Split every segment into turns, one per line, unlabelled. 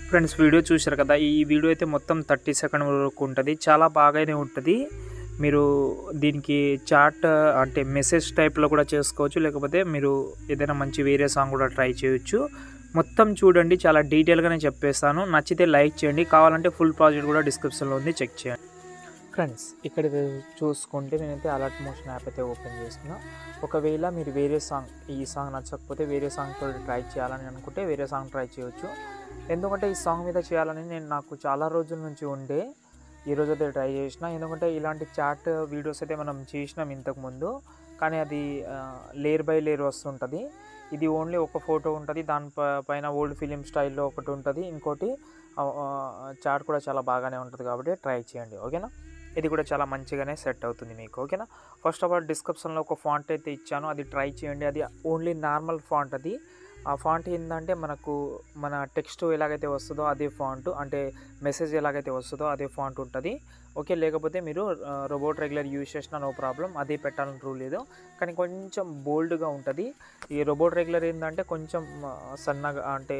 friends video చూశారు కదా ఈ వీడియో అయితే మొత్తం థర్టీ సెకండ్ వరకు ఉంటుంది చాలా బాగానే ఉంటుంది మీరు దీనికి చాట్ అంటే మెసేజ్ టైప్లో కూడా చేసుకోవచ్చు లేకపోతే మీరు ఏదైనా మంచి వేరే సాంగ్ కూడా ట్రై చేయొచ్చు మొత్తం చూడండి చాలా డీటెయిల్గానే చెప్పేస్తాను నచ్చితే లైక్ చేయండి కావాలంటే ఫుల్ ప్రాజెక్ట్ కూడా డిస్క్రిప్షన్లో ఉంది చెక్ చేయండి ఫ్రెండ్స్ ఇక్కడ చూసుకుంటే నేనైతే అలర్ట్ మోషన్ యాప్ అయితే ఓపెన్ చేస్తున్నా ఒకవేళ మీరు వేరే సాంగ్ ఈ సాంగ్ నచ్చకపోతే వేరే సాంగ్తో ట్రై చేయాలని అనుకుంటే వేరే సాంగ్ ట్రై చేయొచ్చు ఎందుకంటే ఈ సాంగ్ మీద చేయాలని నేను నాకు చాలా రోజుల నుంచి ఉండే ఈ రోజు అయితే ట్రై చేసిన ఎందుకంటే ఇలాంటి చాట్ వీడియోస్ అయితే మనం చేసినాం ఇంతకుముందు కానీ అది లేయర్ బై లేయర్ వస్తుంటుంది ఇది ఓన్లీ ఒక ఫోటో ఉంటుంది దాని ప- పైన ఓల్డ్ ఫిలిం స్టైల్లో ఒకటి ఉంటుంది ఇంకోటి చాట్ కూడా చాలా బాగానే ఉంటుంది కాబట్టి ట్రై చేయండి ఓకేనా ఇది కూడా చాలా మంచిగానే సెట్ అవుతుంది మీకు ఓకేనా ఫస్ట్ ఆఫ్ ఆల్ డిస్క్రిప్షన్లో ఒక ఫాంట్ అయితే ఇచ్చాను అది ట్రై చేయండి అది ఓన్లీ నార్మల్ ఫాంట్ అది ఆ ఫాంట్ ఏంటంటే మనకు మన టెక్స్ట్ ఎలాగైతే వస్తుందో అదే ఫాంట్ అంటే మెసేజ్ ఎలాగైతే వస్తుందో అదే ఫాంట్ ఉంటుంది ఓకే లేకపోతే మీరు రోబోట్ రెగ్యులర్ యూజ్ చేసినా నో ప్రాబ్లం అదే పెట్టాలని రూల్ లేదు కానీ కొంచెం బోల్డ్గా ఉంటుంది ఈ రోబోట్ రెగ్యులర్ ఏంటంటే కొంచెం ఆ, సన్నగా అంటే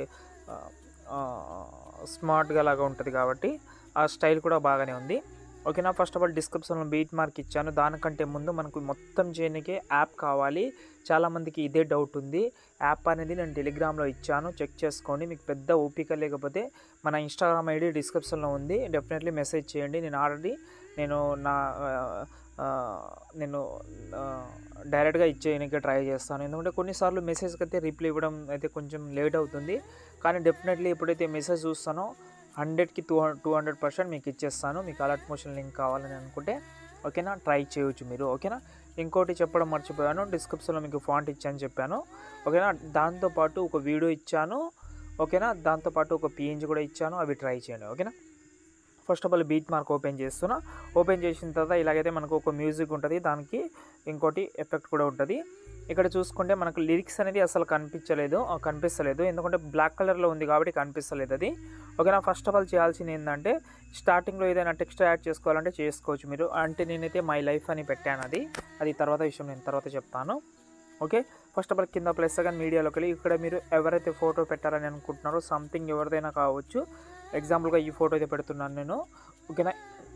స్మార్ట్గా లాగా ఉంటుంది కాబట్టి ఆ స్టైల్ కూడా బాగానే ఉంది ఓకేనా ఫస్ట్ ఆఫ్ ఆల్ డిస్క్రిప్షన్లో బీట్ మార్క్ ఇచ్చాను దానికంటే ముందు మనకు మొత్తం చేయడానికి యాప్ కావాలి చాలామందికి ఇదే డౌట్ ఉంది యాప్ అనేది నేను టెలిగ్రామ్లో ఇచ్చాను చెక్ చేసుకోండి మీకు పెద్ద ఓపిక లేకపోతే మన ఇన్స్టాగ్రామ్ ఐడి డిస్క్రిప్షన్లో ఉంది డెఫినెట్లీ మెసేజ్ చేయండి నేను ఆల్రెడీ నేను నా ఆ, ఆ, నేను ఆ, డైరెక్ట్గా ఇచ్చేయడానికి ట్రై చేస్తాను ఎందుకంటే కొన్నిసార్లు మెసేజ్కి అయితే రిప్లై ఇవ్వడం అయితే కొంచెం లేట్ అవుతుంది కానీ డెఫినెట్లీ ఎప్పుడైతే మెసేజ్ చూస్తానో హండ్రెడ్కి టూ టూ హండ్రెడ్ పర్సెంట్ మీకు ఇచ్చేస్తాను మీకు అలర్ట్ మోషన్ లింక్ కావాలని అనుకుంటే ఓకేనా ట్రై చేయొచ్చు మీరు ఓకేనా ఇంకోటి చెప్పడం మర్చిపోయాను డిస్క్రిప్షన్లో మీకు ఫాంట్ ఇచ్చాను చెప్పాను ఓకేనా దాంతోపాటు ఒక వీడియో ఇచ్చాను ఓకేనా దాంతోపాటు ఒక పిఎన్జి కూడా ఇచ్చాను అవి ట్రై చేయండి ఓకేనా first of all beat mark open చేస్తున్నా ఓపెన్ చేసిన తర్వాత ఇలాగైతే మనకు ఒక మ్యూజిక్ ఉంటుంది దానికి ఇంకోటి ఎఫెక్ట్ కూడా ఉంటుంది ఇక్కడ చూసుకుంటే మనకు లిరిక్స్ అనేది అసలు కనిపించలేదు ఆ, కనిపిస్తలేదు ఎందుకంటే బ్లాక్ కలర్లో ఉంది కాబట్టి కనిపిస్తలేదు అది ఓకేనా ఫస్ట్ ఆఫ్ ఆల్ చేయాల్సింది ఏంటంటే స్టార్టింగ్లో ఏదైనా టెక్స్ట్ యాడ్ చేసుకోవాలంటే చేసుకోవచ్చు మీరు అంటే నేనైతే మై లైఫ్ అని పెట్టాను అది అది తర్వాత విషయం నేను తర్వాత చెప్తాను ఓకే ఫస్ట్ ఆఫ్ ఆల్ కింద ప్లస్ సెకండ్ మీడియాలోకి వెళ్ళి ఇక్కడ మీరు ఎవరైతే ఫోటో పెట్టారని అనుకుంటున్నారో సంథింగ్ ఎవరిదైనా కావచ్చు ఎగ్జాంపుల్గా ఈ ఫోటో అయితే పెడుతున్నాను నేను ఓకేనా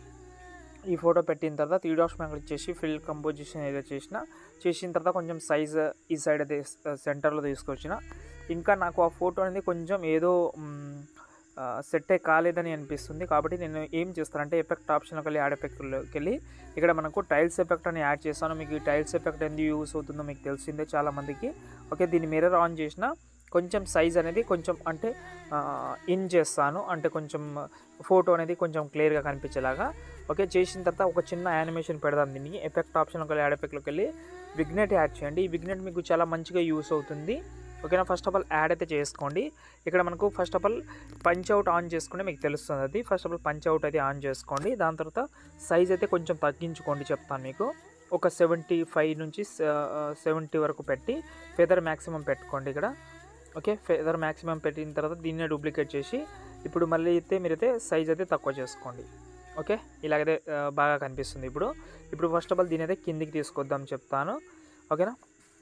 ఈ ఫోటో పెట్టిన తర్వాత త్రీ డాట్స్ మీద క్లిక్ చేసి ఫిల్ కంపోజిషన్ ఏదో చేసిన చేసిన తర్వాత కొంచెం సైజ్ ఈ సైడ్ అయితే సెంటర్లో తీసుకొచ్చిన ఇంకా నాకు ఆ ఫోటో అనేది కొంచెం ఏదో సెట్ కాలేదని అనిపిస్తుంది కాబట్టి నేను ఏం చేస్తానంటే ఎఫెక్ట్ ఆప్షన్లోకి వెళ్ళి యాడ్ ఎఫెక్ట్లోకి వెళ్ళి ఇక్కడ మనకు టైల్స్ ఎఫెక్ట్ అని యాడ్ చేస్తాను మీకు ఈ టైల్స్ ఎఫెక్ట్ ఎందుకు యూస్ అవుతుందో మీకు తెలిసిందే చాలామందికి ఓకే దీన్ని మిర్రర్ ఆన్ చేసిన కొంచెం సైజ్ అనేది కొంచెం అంటే ఇన్ చేస్తాను అంటే కొంచెం ఫోటో అనేది కొంచెం క్లియర్గా కనిపించేలాగా ఓకే చేసిన తర్వాత ఒక చిన్న యానిమేషన్ పెడదాం దీనికి ఎఫెక్ట్ ఆప్షన్లోకి వెళ్ళి యాడ్ ఎఫెక్ట్లోకి వెళ్ళి విగ్నెట్ యాడ్ చేయండి ఈ విగ్నెట్ మీకు చాలా మంచిగా యూస్ అవుతుంది ఓకేనా ఫస్ట్ ఆఫ్ ఆల్ యాడ్ అయితే చేసుకోండి ఇక్కడ మనకు first of all punch out on చేసుకుంటే మీకు తెలుస్తుంది అది first of all punch out అయితే ఆన్ చేసుకోండి దాని తర్వాత సైజ్ అయితే కొంచెం తగ్గించుకోండి చెప్తాను మీకు ఒక సెవెంటీ ఫైవ్ నుంచి సెవెంటీ వరకు పెట్టి ఫెదర్ మ్యాక్సిమం పెట్టుకోండి ఇక్కడ ఓకే ఫెదర్ మ్యాక్సిమం పెట్టిన తర్వాత దీన్నే డూప్లికేట్ చేసి ఇప్పుడు మళ్ళీ అయితే మీరైతే సైజ్ అయితే తక్కువ చేసుకోండి ఓకే ఇలాగైతే ఆ, బాగా కనిపిస్తుంది ఇప్పుడు ఇప్పుడు ఫస్ట్ ఆఫ్ ఆల్ దీని అయితే కిందికి తీసుకొద్దాం చెప్తాను ఓకేనా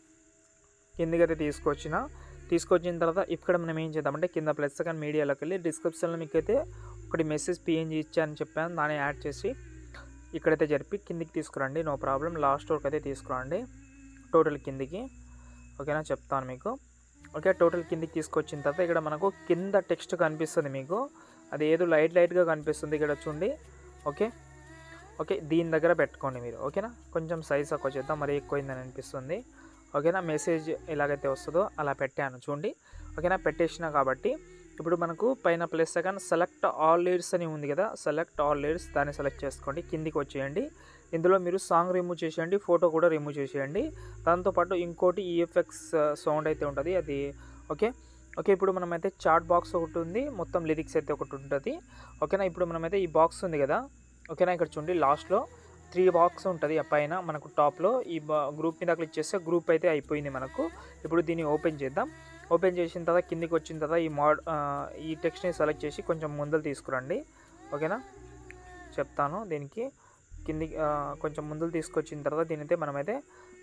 కిందికి అయితే తీసుకొచ్చిన తీసుకొచ్చిన తర్వాత ఇక్కడ మనం ఏం చేద్దామంటే కింద ప్లస్ సెకండ్ మీడియాలోకి వెళ్ళి డిస్క్రిప్షన్లో మీకు అయితే ఒకటి మెసేజ్ పిఎన్జీ ఇచ్చాను చెప్పాను దాన్ని యాడ్ చేసి ఇక్కడైతే జరిపి కిందికి తీసుకురండి నో ప్రాబ్లం లాస్ట్ వరకు అయితే తీసుకురండి టోటల్ కిందికి ఓకేనా చెప్తాను మీకు ఓకే టోటల్ కిందికి తీసుకొచ్చిన తర్వాత ఇక్కడ మనకు కింద టెక్స్ట్ కనిపిస్తుంది మీకు అది ఏదో లైట్ లైట్గా కనిపిస్తుంది ఇక్కడ చూడండి ఓకే ఓకే దీని దగ్గర పెట్టుకోండి మీరు ఓకేనా కొంచెం సైజ్ తక్కువ చేద్దాం మరీ ఎక్కువైందని అనిపిస్తుంది ఓకేనా మెసేజ్ ఎలాగైతే వస్తుందో అలా పెట్టాను చూడండి ఓకేనా పెట్టేసిన కాబట్టి ఇప్పుడు మనకు పైన plus second select all layers అని ఉంది కదా సెలెక్ట్ ఆల్ లేయర్స్ దాన్ని సెలెక్ట్ చేసుకోండి కిందికి వచ్చేయండి ఇందులో మీరు సాంగ్ రిమూవ్ చేసేయండి ఫోటో కూడా రిమూవ్ చేసేయండి దాంతోపాటు ఇంకోటి ఈఎఫ్ఎక్స్ సౌండ్ అయితే ఉంటుంది అది ఓకే ఓకే ఇప్పుడు మనమైతే చాట్ బాక్స్ ఒకటి ఉంది మొత్తం లిరిక్స్ అయితే ఒకటి ఉంటుంది ఓకేనా ఇప్పుడు మనమైతే ఈ బాక్స్ ఉంది కదా ఓకేనా ఇక్కడ చూడండి లాస్ట్లో త్రీ బాక్స్ ఉంటుంది ఆ పైన మనకు టాప్లో ఈ బా గ్రూప్ మీద క్లిక్ చేస్తే గ్రూప్ అయితే అయిపోయింది మనకు ఇప్పుడు దీన్ని ఓపెన్ చేద్దాం ఓపెన్ చేసిన తర్వాత కిందికి వచ్చిన తర్వాత ఈ మోడ్ ఆ, ఈ టెక్స్ట్ని సెలెక్ట్ చేసి కొంచెం ముందలు తీసుకురండి ఓకేనా చెప్తాను దీనికి కిందికి ఆ, కొంచెం ముందులు తీసుకొచ్చిన తర్వాత దీనైతే మనమైతే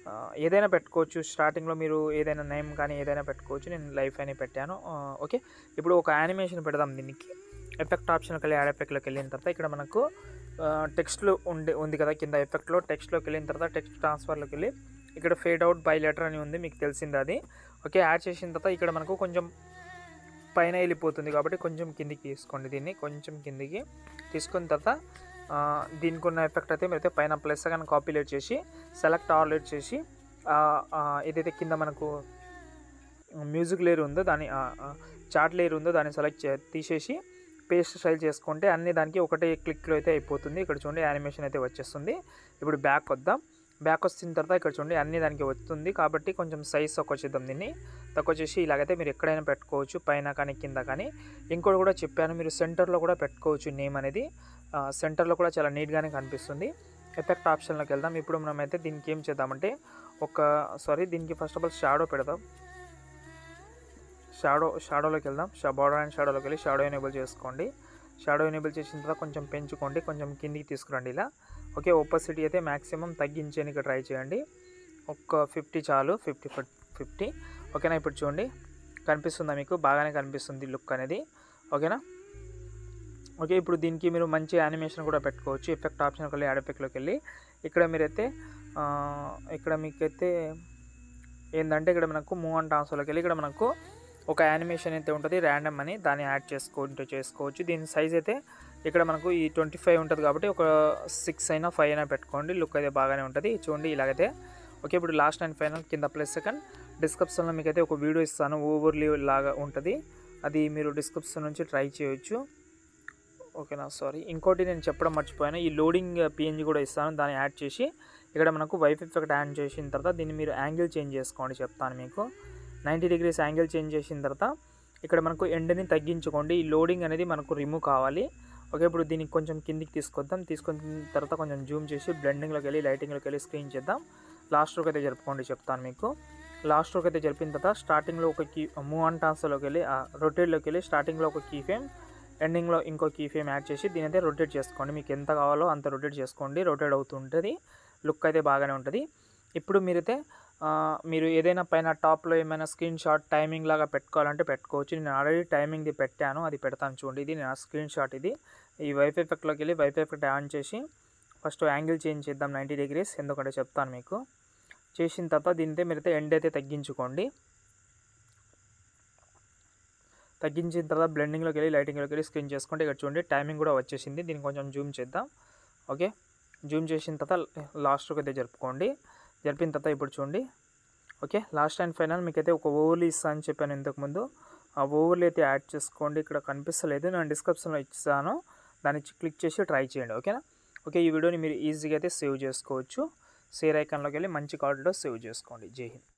ఆ, ఏదైనా పెట్టుకోవచ్చు స్టార్టింగ్లో మీరు ఏదైనా నేమ్ కానీ ఏదైనా పెట్టుకోవచ్చు నేను లైఫ్ అని పెట్టాను ఆ, ఓకే ఇప్పుడు ఒక యానిమేషన్ పెడదాం దీనికి ఎఫెక్ట్ ఆప్షన్కి వెళ్ళి యాడ్ ఎఫెక్ట్లోకి వెళ్ళిన తర్వాత ఇక్కడ మనకు టెక్స్ట్లో ఉండి ఉంది కదా కింద ఎఫెక్ట్లో టెక్స్ట్లోకి వెళ్ళిన తర్వాత టెక్స్ట్ ట్రాన్స్ఫర్లోకి వెళ్ళి ఇక్కడ ఫేడ్ అవుట్ బై లెటర్ అని ఉంది మీకు తెలిసింది అది ఓకే యాడ్ చేసిన తర్వాత ఇక్కడ మనకు కొంచెం పైన వెళ్ళిపోతుంది కాబట్టి కొంచెం కిందికి తీసుకోండి దీన్ని కొంచెం కిందికి తీసుకున్న తర్వాత ఆ, దీనికి ఉన్న ఎఫెక్ట్ అయితే మీరైతే పైన ప్లస్ కానీ కాపీలేట్ చేసి సెలెక్ట్ ఆర్లేట్ చేసి ఆ, ఆ, ఏదైతే కింద మనకు మ్యూజిక్ లేయర్ ఉందో దాని చార్ట్ లేయర్ ఉందో దాన్ని సెలెక్ట్ చే తీసేసి పేస్ట్ స్టైల్ చేసుకుంటే అన్ని దానికి ఒకటే క్లిక్లో అయితే అయిపోతుంది ఇక్కడ చూడండి యానిమేషన్ అయితే వచ్చేస్తుంది ఇప్పుడు బ్యాక్ వద్దాం బ్యాక్ వచ్చిన తర్వాత ఇక్కడ చూడండి అన్ని దానికి వస్తుంది కాబట్టి కొంచెం సైజ్ తక్కువ చేద్దాం దీన్ని తక్కువ చేసి ఇలాగైతే మీరు ఎక్కడైనా పెట్టుకోవచ్చు పైన కానీ కింద కానీ ఇంకోటి కూడా చెప్పాను మీరు సెంటర్లో కూడా పెట్టుకోవచ్చు నేమ్ అనేది సెంటర్లో కూడా చాలా నీట్గానే కనిపిస్తుంది ఎఫెక్ట్ ఆప్షన్లోకి వెళ్దాం ఇప్పుడు మనమైతే దీనికి ఏం చేద్దామంటే ఒక సారీ దీనికి ఫస్ట్ ఆఫ్ ఆల్ షాడో పెడదాం షాడో షాడోలోకి వెళ్దాం షా బార్డర్ అండ్ షాడోలోకి వెళ్ళి షాడో ఎనేబుల్ చేసుకోండి షాడో ఎనేబుల్ చేసిన తర్వాత కొంచెం పెంచుకోండి కొంచెం కిందికి తీసుకురండి ఇలా ఓకే ఓపసిటీ అయితే మ్యాక్సిమం తగ్గించేందుకు ట్రై చేయండి ఒక ఫిఫ్టీ చాలు ఫిఫ్టీ ఫిఫ్టీ ఓకేనా ఇప్పుడు చూడండి కనిపిస్తుందా మీకు బాగానే కనిపిస్తుంది లుక్ అనేది ఓకేనా ఓకే ఇప్పుడు దీనికి మీరు మంచి యానిమేషన్ కూడా పెట్టుకోవచ్చు ఎఫెక్ట్ ఆప్షన్కి వెళ్ళి యాడ్ ఎఫెక్ట్లోకి వెళ్ళి ఇక్కడ మీరైతే ఆ, ఇక్కడ మీకైతే ఏంటంటే ఇక్కడ మనకు మూవ్ అండ్ ట్రాన్స్ఫర్లోకి వెళ్ళి ఇక్కడ మనకు ఒక యానిమేషన్ అయితే ఉంటుంది ర్యాండమ్ అని దాన్ని యాడ్ చేసుకుంటూ చేసుకోవచ్చు దీని సైజ్ అయితే ఇక్కడ మనకు ఈ ట్వంటీ ఫైవ్ ఉంటుంది కాబట్టి ఒక సిక్స్ అయినా ఫైవ్ అయినా పెట్టుకోండి లుక్ అయితే బాగానే ఉంటుంది చూడండి ఇలాగైతే ఓకే ఇప్పుడు లాస్ట్ అండ్ ఫైనల్ కింద ప్లస్ సెకండ్ డిస్క్రిప్షన్లో మీకు అయితే ఒక వీడియో ఇస్తాను ఓవర్లీ లాగా ఉంటుంది అది మీరు డిస్క్రిప్షన్ నుంచి ట్రై చేయొచ్చు ఓకేనా సారీ ఇంకోటి నేను చెప్పడం మర్చిపోయాను ఈ లోడింగ్ పిఎన్జి కూడా ఇస్తాను దాన్ని యాడ్ చేసి ఇక్కడ మనకు వైఫ్ ఎఫెక్ట్ యాడ్ చేసిన తర్వాత దీన్ని మీరు యాంగిల్ చేంజ్ చేసుకోండి చెప్తాను మీకు నైంటీ డిగ్రీస్ యాంగిల్ చేంజ్ చేసిన తర్వాత ఇక్కడ మనకు ఎండ్ని తగ్గించుకోండి ఈ లోడింగ్ అనేది మనకు రిమూవ్ కావాలి ఓకే ఇప్పుడు దీనికి కొంచెం కిందికి తీసుకొద్దాం తీసుకున్న తర్వాత కొంచెం జూమ్ చేసి బ్లెండింగ్లోకి వెళ్ళి లైటింగ్లోకి వెళ్ళి స్క్రీన్ చేద్దాం లాస్ట్ రోక్ అయితే జరుపుకోండి చెప్తాను మీకు లాస్ట్ రోక్ అయితే జరిపిన తర్వాత స్టార్టింగ్లో ఒక కీ మూవ్ అండ్ టాన్స్లోకి వెళ్ళి రొటేట్లోకి వెళ్ళి స్టార్టింగ్లో ఒక కీ ఫేమ్ ఎండింగ్లో ఇంకో కీ ఫేమ్ యాడ్ చేసి దీని అయితే రొటేట్ చేసుకోండి మీకు ఎంత కావాలో అంత రొటేట్ చేసుకోండి రొటేట్ అవుతుంటుంది లుక్ అయితే బాగానే ఉంటుంది ఇప్పుడు మీరైతే ఆ, మీరు ఏదైనా పైన టాప్లో ఏమైనా స్క్రీన్ షాట్ టైమింగ్ లాగా పెట్టుకోవాలంటే పెట్టుకోవచ్చు నేను ఆల్రెడీ టైమింగ్ది పెట్టాను అది పెడతాను చూడండి ఇది నా స్క్రీన్ షాట్ ఇది ఈ వైఫై ఎఫెక్ట్లోకి వెళ్ళి వైఫై ఎఫెక్ట్ ఆన్ చేసి ఫస్ట్ యాంగిల్ చేంజ్ చేద్దాం నైంటీ డిగ్రీస్ ఎందుకంటే చెప్తాను మీకు చేసిన తర్వాత దీనితో మీరైతే ఎండ్ అయితే తగ్గించుకోండి తగ్గించిన తర్వాత బ్లెండింగ్లోకి వెళ్ళి లైటింగ్లోకి వెళ్ళి స్క్రీన్ చేసుకుంటే ఇక్కడ చూడండి టైమింగ్ కూడా వచ్చేసింది దీన్ని కొంచెం జూమ్ చేద్దాం ఓకే జూమ్ చేసిన తర్వాత లాస్ట్కి అయితే జరుపుకోండి జరిపిన తర్వాత ఇప్పుడు చూడండి ఓకే లాస్ట్ అండ్ ఫైనల్ మీకైతే ఒక ఓవర్లీ ఇస్తా అని చెప్పాను ఇంతకుముందు ఆ ఓవర్లీ అయితే యాడ్ చేసుకోండి ఇక్కడ కనిపిస్తలేదు నేను డిస్క్రిప్షన్లో ఇస్తాను దాన్ని క్లిక్ చేసి ట్రై చేయండి ఓకేనా ఓకే ఈ వీడియోని మీరు ఈజీగా అయితే సేవ్ చేసుకోవచ్చు షేర్ ఐకాన్లోకి వెళ్ళి మంచి కార్డులో సేవ్ చేసుకోండి జై హింద్